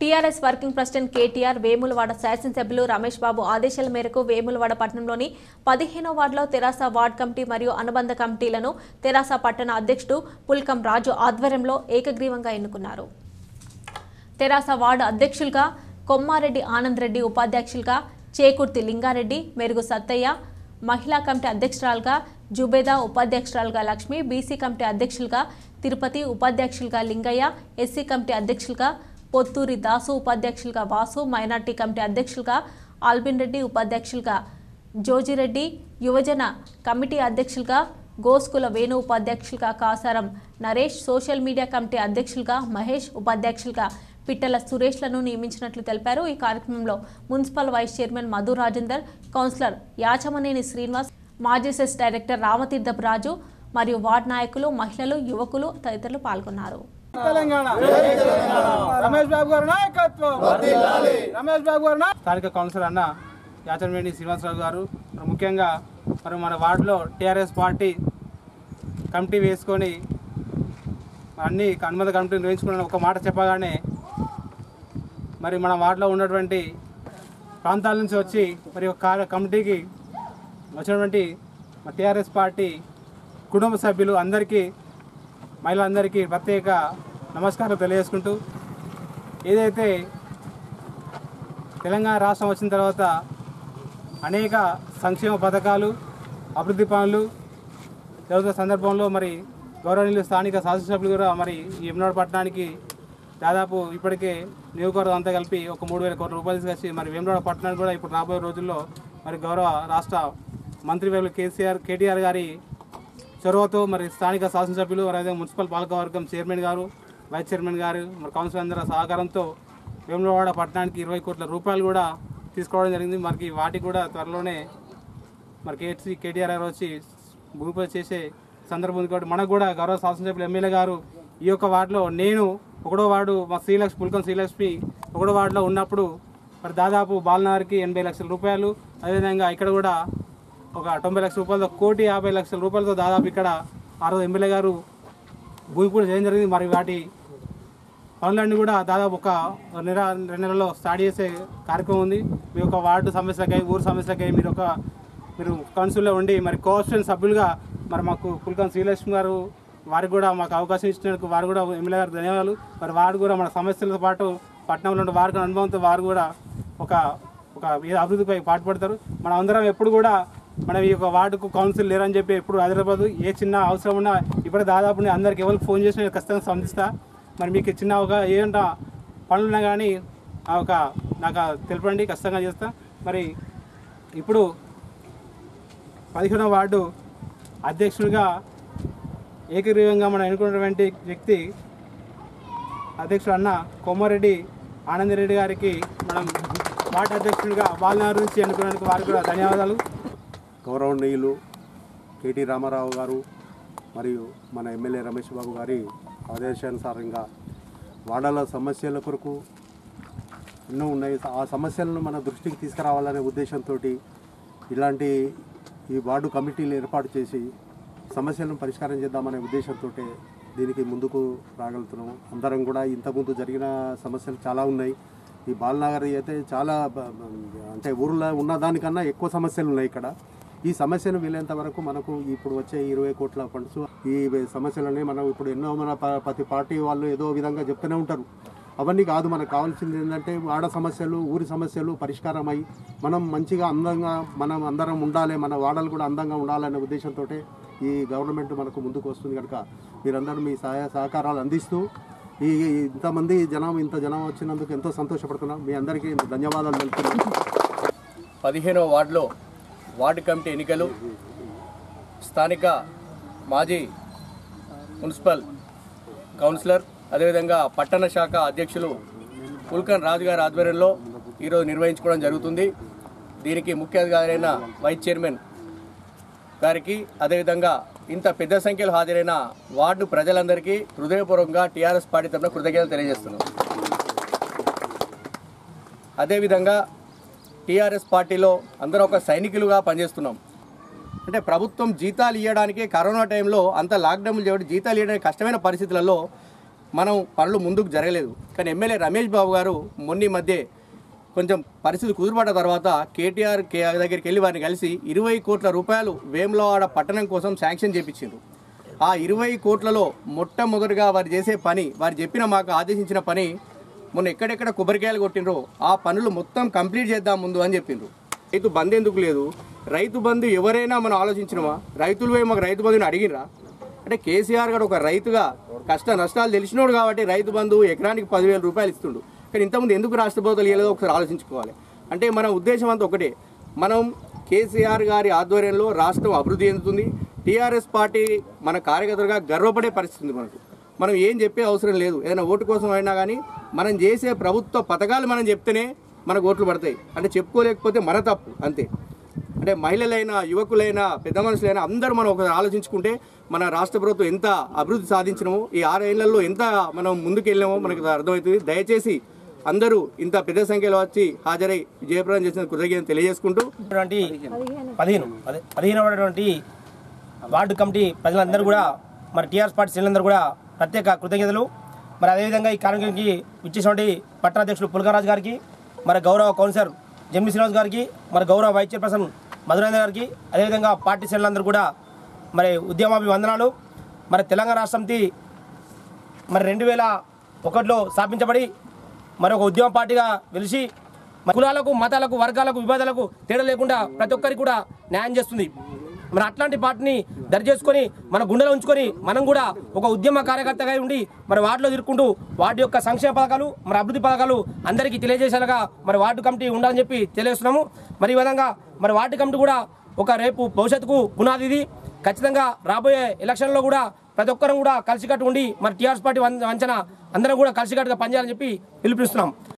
TRS working president KTR Vemulawada శాసనసభ్యులు రమేష్ బాబు ఆదేశాల మేరకు వేములవాడ పట్టణంలోని పదిహేనో వార్డులో తెరాస వార్డ్ కమిటీ మరియు అనుబంధ కమిటీలను తెరాస పట్టణ అధ్యక్షుడు పుల్కం రాజు ఆధ్వర్యంలో ఏకగ్రీవంగా ఎన్నుకున్నారు తెరాస వార్డు అధ్యక్షులుగా కొమ్మారెడ్డి ఆనంద్ రెడ్డి ఉపాధ్యక్షులుగా చేకుర్తి లింగారెడ్డి మెరుగు సత్తయ్య మహిళా కమిటీ అధ్యక్షురాలుగా జుబేదా ఉపాధ్యక్షురాలుగా లక్ష్మి బీసీ కమిటీ అధ్యక్షులుగా తిరుపతి ఉపాధ్యక్షులుగా లింగయ్య ఎస్సీ కమిటీ అధ్యక్షులుగా పొత్తూరి దాసు ఉపాధ్యక్షులుగా వాసు మైనార్టీ కమిటీ అధ్యక్షులుగా ఆల్బిన్ రెడ్డి ఉపాధ్యక్షులుగా జోజిరెడ్డి యువజన కమిటీ అధ్యక్షులుగా గోస్కుల వేణు ఉపాధ్యక్షులుగా Kasaram Naresh social media committee అధ్యక్షులుగా మహేష్ ఉపాధ్యక్షులుగా పిట్టల సురేష్లను నియమించినట్లు తెలిపారు ఈ కార్యక్రమంలో municipal vice chairman Madhu Rajender councillor Yachamaneni Srinivas మాజీ సెస్ డైరెక్టర్ రామతీర్థపు రాజు మరియు వార్డు నాయకులు మహిళలు యువకులు తదితరులు పాల్గొన్నారు తెలంగాణ రమేష్ బాబు గారి నాయకత్వం రమేష్ బాబు గారి నాయ- స్థానిక కౌన్సిలర్ అన్న యాచనవేణి శ్రీనివాసరావు గారు మరి ముఖ్యంగా మరి మన వార్డులో టీఆర్ఎస్ పార్టీ కమిటీ వేసుకొని అన్ని అనుమతి కమిటీ నిర్వహించుకున్న ఒక మాట చెప్పగానే మరి మన వార్డులో ఉన్నటువంటి ప్రాంతాల నుంచి వచ్చి మరి ఒక కార్య కమిటీకి వచ్చినటువంటి మా టీఆర్ఎస్ పార్టీ కుటుంబ సభ్యులు అందరికీ మహిళలందరికీ ప్రత్యేక నమస్కారం తెలియజేసుకుంటూ ఏదైతే తెలంగాణ రాష్ట్రం వచ్చిన తర్వాత అనేక సంక్షేమ పథకాలు అభివృద్ధి పనులు జరుగుతున్న సందర్భంలో మరి గౌరవనీయులు స్థానిక శాసనసభ్యులు కూడా మరి ఈ ఎమ్నాడు పట్టణానికి దాదాపు ఇప్పటికే నియోజకవర్గం అంతా కలిపి ఒక మూడు వేల కోట్ల రూపాయలు తీసుకొచ్చి మరి వేమనాడ పట్టణానికి కూడా ఇప్పుడు రాబోయే రోజుల్లో మరి గౌరవ రాష్ట్ర మంత్రివర్యులు కేసీఆర్ కేటీఆర్ గారి చొరవతో మరి స్థానిక శాసనసభ్యులు అదేవిధంగా మున్సిపల్ పాలకవర్గం చైర్మన్ గారు వైస్ చైర్మన్ గారు మరి కౌన్సిల్ అందరి సహకారంతో వేములవాడ పట్టణానికి ఇరవై కోట్ల రూపాయలు కూడా తీసుకోవడం జరిగింది మనకి వాటికి కూడా త్వరలోనే మరి కేసీ కేటీఆర్ గారు వచ్చి భూమి పూజ చేసే సందర్భం ఉంది కాబట్టి మనకు కూడా గౌరవ శాసనసభ్యులు ఎమ్మెల్యే గారు ఈ యొక్క వార్డులో నేను ఒకటో వార్డు మా శ్రీలక్ష్మి పుల్కం శ్రీలక్ష్మి ఒకటో వార్డులో ఉన్నప్పుడు మరి దాదాపు బాలనగర్కి ఎనభై లక్షల రూపాయలు అదేవిధంగా ఇక్కడ కూడా ఒక తొంభై లక్షల రూపాయలతో కోటి యాభై లక్షల రూపాయలతో దాదాపు ఇక్కడ ఆ రోజు ఎమ్మెల్యే గారు భూమి పూజ చేయడం జరిగింది మరి వాటి పనులన్నీ కూడా దాదాపు ఒక నెల రెండు నెలల్లో స్టార్ట్ చేసే కార్యక్రమం ఉంది మీ యొక్క వార్డు సమస్యలకై ఊరు సమస్యలకై మీరు ఒక మీరు కౌన్సిల్లో ఉండి మరి కోఆప్షన్ సభ్యులుగా మరి మాకు పుల్కం శ్రీలక్ష్మి గారు వారికి కూడా మాకు అవకాశం ఇచ్చినందుకు వారు కూడా ఎమ్మెల్యే గారికి ధన్యవాదాలు మరి వారు కూడా మన సమస్యలతో పాటు పట్టణంలో ఉన్న వారికి అనుభవంతో వారు కూడా ఒక ఒక ఏ అభివృద్ధిపై పాటుపడతారు మనం అందరం ఎప్పుడు కూడా మనం ఈ యొక్క వార్డుకు కౌన్సిల్ లేరని చెప్పి ఎప్పుడు హైదరాబాద్ ఏ చిన్న అవసరం ఉన్నా ఇప్పుడు దాదాపు నేను అందరికి ఎవరికి ఫోన్ చేసినా నేను ఖచ్చితంగా స్పందిస్తా మరి మీకు చిన్న ఒక ఏంట పనులున్నా కానీ ఆ ఒక నాకు తెలపండి ఖచ్చితంగా చేస్తా మరి ఇప్పుడు పదిహేనవ వార్డు అధ్యక్షుడిగా ఏకగ్రీవంగా మనం ఎన్నుకున్నటువంటి వ్యక్తి అధ్యక్షుడు అన్న కొమ్మారెడ్డి ఆనందరెడ్డి గారికి మనం వార్డు అధ్యక్షుడిగా బాలనగర్ నుంచి ఎన్నుకున్నందుకు వారికి కూడా ధన్యవాదాలు గౌరవనీయులు కేటీ రామారావు గారు మరియు మన ఎమ్మెల్యే రమేష్ బాబు గారి ఆదేశానుసారంగా వాడాల సమస్యల కొరకు ఎన్నో ఉన్నాయి ఆ సమస్యలను మన దృష్టికి తీసుకురావాలనే ఉద్దేశంతో ఇలాంటి ఈ వార్డు కమిటీలు ఏర్పాటు చేసి సమస్యలను పరిష్కారం చేద్దామనే ఉద్దేశంతో దీనికి ముందుకు రాగలుగుతున్నాం అందరం కూడా ఇంతకుముందు జరిగిన సమస్యలు చాలా ఉన్నాయి ఈ బాలనగర్ అయితే చాలా బ- బ- అంటే ఊర్లో ఉన్న దానికన్నా ఎక్కువ సమస్యలు ఉన్నాయి ఇక్కడ ఈ సమస్యను వీలైనంత వరకు మనకు ఇప్పుడు వచ్చే ఇరవై కోట్ల ఫండ్స్ ఈ సమస్యలన్నీ మనం ఇప్పుడు ఎన్నో మన ప- ప్రతి పార్టీ వాళ్ళు ఏదో విధంగా చెప్తూనే ఉంటారు అవన్నీ కాదు మనకు కావాల్సింది ఏంటంటే వాడ సమస్యలు ఊరి సమస్యలు పరిష్కారమై మనం మంచిగా అందంగా మనం అందరం ఉండాలి మన వాడలు కూడా అందంగా ఉండాలనే ఉద్దేశంతో ఈ గవర్నమెంట్ మనకు ముందుకు వస్తుంది కనుక మీరందరూ మీ సహాయ సహకారాలు అందిస్తూ ఈ ఈ ఇంతమంది జనం ఇంత జనం వచ్చినందుకు ఎంతో సంతోషపడుతున్నాం మీ అందరికీ ధన్యవాదాలు తెలుపుతున్నాను పదిహేనవ వార్డులో వార్డు కమిటీ ఎన్నికలు స్థానిక మాజీ మున్సిపల్ కౌన్సిలర్ అదేవిధంగా పట్టణ శాఖ అధ్యక్షులు పుల్కన్ రాజు గారి ఆధ్వర్యంలో ఈరోజు నిర్వహించుకోవడం జరుగుతుంది దీనికి ముఖ్య అతిథి వైస్ చైర్మన్ గారికి అదేవిధంగా ఇంత పెద్ద సంఖ్యలో హాజరైన వార్డు ప్రజలందరికీ హృదయపూర్వకంగా టీఆర్ఎస్ పార్టీ తరఫున కృతజ్ఞతలు తెలియజేస్తున్నాం అదేవిధంగా టీఆర్ఎస్ పార్టీలో అందరం ఒక సైనికులుగా పనిచేస్తున్నాం అంటే ప్రభుత్వం జీతాలు ఇవ్వడానికి కరోనా టైంలో అంత లాక్డౌన్ చేయడం జీతాలు ఇవ్వడానికి కష్టమైన పరిస్థితులలో మనం పనులు ముందుకు జరగలేదు కానీ ఎమ్మెల్యే రమేష్ బాబు గారు మొన్న ఈ మధ్య కొంచెం పరిస్థితి కుదురుపడ్డ తర్వాత కేటీఆర్ కే దగ్గరికి వెళ్ళి వారిని కలిసి ఇరవై కోట్ల రూపాయలు వేములవాడ పట్టణం కోసం శాంక్షన్ చేపించారు ఆ ఇరవై కోట్లలో మొట్టమొదటిగా వారు చేసే పని వారు చెప్పిన మాకు ఆదేశించిన పని మొన్న ఎక్కడెక్కడ కొబ్బరికాయలు కొట్టినరో ఆ పనులు మొత్తం కంప్లీట్ చేద్దాం ముందు అని చెప్పిండ్రు రైతు బంద్ ఎందుకు లేదు రైతు బంధు ఎవరైనా మనం ఆలోచించినమా రైతులు పోయి మాకు రైతు బంధుని అడిగినరా అంటే కేసీఆర్ గారు ఒక రైతుగా కష్ట నష్టాలు తెలిసినోడు కాబట్టి రైతు బంధు ఎకరానికి పదివేల రూపాయలు ఇస్తుండు కానీ ఇంతకుముందు ఎందుకు రాష్ట్ర ప్రభుత్వాలు ఇవ్వలేదో ఒకసారి ఆలోచించుకోవాలి అంటే మన ఉద్దేశం అంతా ఒకటే మనం కేసీఆర్ గారి ఆధ్వర్యంలో రాష్ట్రం అభివృద్ధి చెందుతుంది టీఆర్ఎస్ పార్టీ మన కార్యకర్తలుగా గర్వపడే పరిస్థితి ఉంది మనకు మనం ఏం చెప్పే అవసరం లేదు ఏదైనా ఓటు కోసం అయినా కానీ మనం చేసే ప్రభుత్వ పథకాలు మనం చెప్తేనే మనకు ఓట్లు పడతాయి అంటే చెప్పుకోలేకపోతే మన తప్పు అంతే అంటే మహిళలైనా యువకులైనా పెద్ద మనుషులైనా అందరూ మనం ఒకసారి ఆలోచించుకుంటే మన రాష్ట్ర ప్రభుత్వం ఎంత అభివృద్ధి సాధించినామో ఈ ఆరేళ్లలో ఎంత మనం ముందుకు వెళ్ళామో మనకు అర్థమవుతుంది దయచేసి అందరూ ఇంత పెద్ద సంఖ్యలో వచ్చి హాజరై జయప్రదం చేసిన కృతజ్ఞతలు తెలియజేసుకుంటూ ఉన్నటువంటి పదిహేను అదే పదిహేనవటువంటి వార్డు కమిటీ ప్రజలందరూ కూడా మరి టీఆర్ఎస్ పార్టీ శ్రేణులందరూ కూడా ప్రత్యేక కృతజ్ఞతలు మరి అదేవిధంగా ఈ కార్యక్రమానికి ఇచ్చేటువంటి పట్టణాధ్యక్షులు పులకరాజు గారికి మరి గౌరవ కౌన్సిలర్ జమ్మి శ్రీనివాస్ గారికి మరి గౌరవ వైస్ చైర్పర్సన్ మధురేంద్ర గారికి అదేవిధంగా పార్టీ శ్రేణులందరూ కూడా మరి ఉద్యమాభివందనాలు మరి తెలంగాణ రాష్ట్రంతి మరి రెండు వేల ఒకటిలో స్థాపించబడి మరి ఒక ఉద్యమ పార్టీగా వెలిసి మరి కులాలకు మతాలకు వర్గాలకు విభేదాలకు తేడా లేకుండా ప్రతి ఒక్కరికి కూడా న్యాయం చేస్తుంది మరి అట్లాంటి పార్టీని దరి చేసుకొని మన గుండెలో ఉంచుకొని మనం కూడా ఒక ఉద్యమ కార్యకర్తగా ఉండి మరి వార్డులో తిరుక్కుంటూ వార్డు యొక్క సంక్షేమ పథకాలు మరి అభివృద్ధి పథకాలు అందరికీ తెలియజేసేలాగా మరి వార్డు కమిటీ ఉండాలని చెప్పి తెలియజేస్తున్నాము మరి ఈ విధంగా మరి వార్డు కమిటీ కూడా ఒక రేపు భవిష్యత్తుకు పునాది ఇది ఖచ్చితంగా రాబోయే ఎలక్షన్లో కూడా ప్రతి ఒక్కరం కూడా కలిసికట్టు ఉండి మరి టీఆర్ఎస్ పార్టీ వం- వంచన అందరం కూడా కలిసికట్టుగా పనిచేయాలని చెప్పి పిలుపునిస్తున్నాం